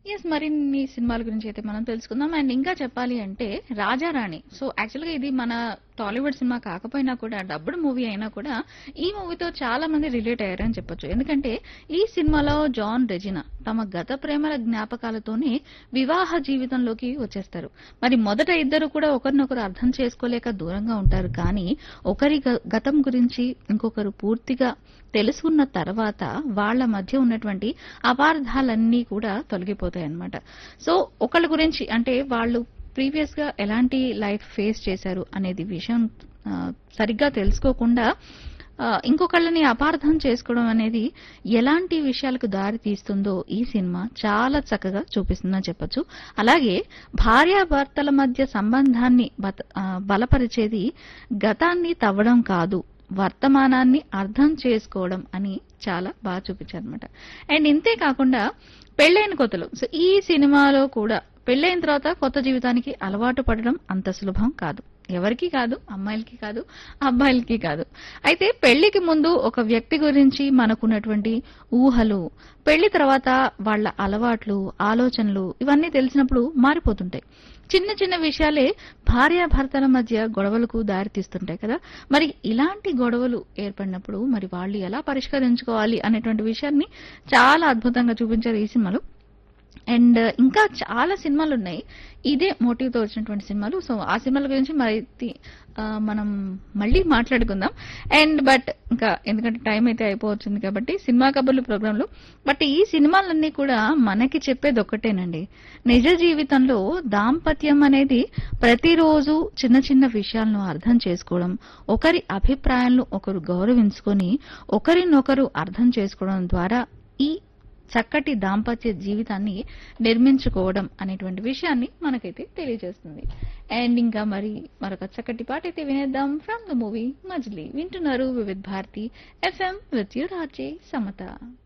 yes మరిన్ని సినిమాల గురించి అయితే మనం తెలుసుకుందాం అండ్ ఇంకా చెప్పాలి అంటే రాజారాణి సో యాక్చువల్గా ఇది మన టాలీవుడ్ సినిమా కాకపోయినా కూడా డబ్బుడు మూవీ అయినా కూడా ఈ మూవీతో చాలా మంది రిలేట్ అయ్యారని చెప్పొచ్చు ఎందుకంటే ఈ సినిమాలో జాన్ రెజినా తమ గత ప్రేమల జ్ఞాపకాలతోనే వివాహ జీవితంలోకి వచ్చేస్తారు మరి మొదట ఇద్దరు కూడా ఒకరినొకరు అర్థం చేసుకోలేక దూరంగా ఉంటారు కానీ ఒకరి గ- గతం గురించి ఇంకొకరు పూర్తిగా తెలుసుకున్న తర్వాత వాళ్ళ మధ్య ఉన్నటువంటి అపార్థాలన్నీ కూడా తొలగిపోతాయి అన్నమాట సో ఒకళ్ళ గురించి అంటే వాళ్ళు ప్రీవియస్ గా ఎలాంటి లైఫ్ ఫేస్ చేశారు అనేది విషయం ఆ, సరిగ్గా తెలుసుకోకుండా ఆ, ఇంకొకళ్ళని అపార్థం చేసుకోవడం అనేది ఎలాంటి విషయాలకు దారి తీస్తుందో ఈ సినిమా చాలా చక్కగా చూపిస్తుందని చెప్పొచ్చు అలాగే భార్యాభర్తల మధ్య సంబంధాన్ని బత- ఆ, బలపరిచేది గతాన్ని తవ్వడం కాదు వర్తమానాన్ని అర్థం చేసుకోవడం అని చాలా బాగా చూపించారు అనమాట అండ్ ఇంతే కాకుండా పెళ్ళైన కొత్తలు సో ఈ సినిమాలో కూడా పెళ్ళైన తర్వాత కొత్త జీవితానికి అలవాటు పడడం అంత సులభం కాదు ఎవరికి కాదు అమ్మాయిలకి కాదు అబ్బాయిలకి కాదు అయితే పెళ్లికి ముందు ఒక వ్యక్తి గురించి మనకున్నటువంటి ఊహలు పెళ్లి తర్వాత వాళ్ళ అలవాట్లు ఆలోచనలు ఇవన్నీ తెలిసినప్పుడు మారిపోతుంటాయి చిన్న చిన్న విషయాలే భార్యాభర్తల మధ్య గొడవలకు దారితీస్తుంటాయి కదా మరి ఇలాంటి గొడవలు ఏర్పడినప్పుడు మరి వాళ్ళు ఎలా పరిష్కరించుకోవాలి అనేటువంటి విషయాన్ని చాలా అద్భుతంగా చూపించారు ఈ సినిమాలో అండ్ ఇంకా చాలా సినిమాలు ఉన్నాయి ఇదే మోటివ్ తో వచ్చినటువంటి సినిమాలు సో ఆ సినిమాల గురించి మరి తి- ఆ, మనం మళ్ళీ మాట్లాడుకుందాం అండ్ బట్ ఇంకా ఎందుకంటే టైం అయితే అయిపోవచ్చింది కాబట్టి సినిమా కబుర్లు ప్రోగ్రామ్ లో బట్ ఈ సినిమాలన్నీ కూడా మనకి చెప్పేది ఒక్కటేనండి నిజ జీవితంలో దాంపత్యం అనేది ప్రతిరోజు చిన్న చిన్న విషయాలను అర్థం చేసుకోవడం ఒకరి అభిప్రాయాలను ఒకరు గౌరవించుకొని ఒకరినొకరు అర్థం చేసుకోవడం ద్వారా ఈ చక్కటి దాంపత్య జీవితాన్ని నిర్మించుకోవడం అనేటువంటి విషయాన్ని మనకైతే తెలియజేస్తుంది అండ్ ఇంకా మరి మరొక చక్కటి పాట అయితే వినేద్దాం ఫ్రమ్ ద మూవీ మజ్లీ వింటున్నారు Vividh Bharati FM with your RJ Samata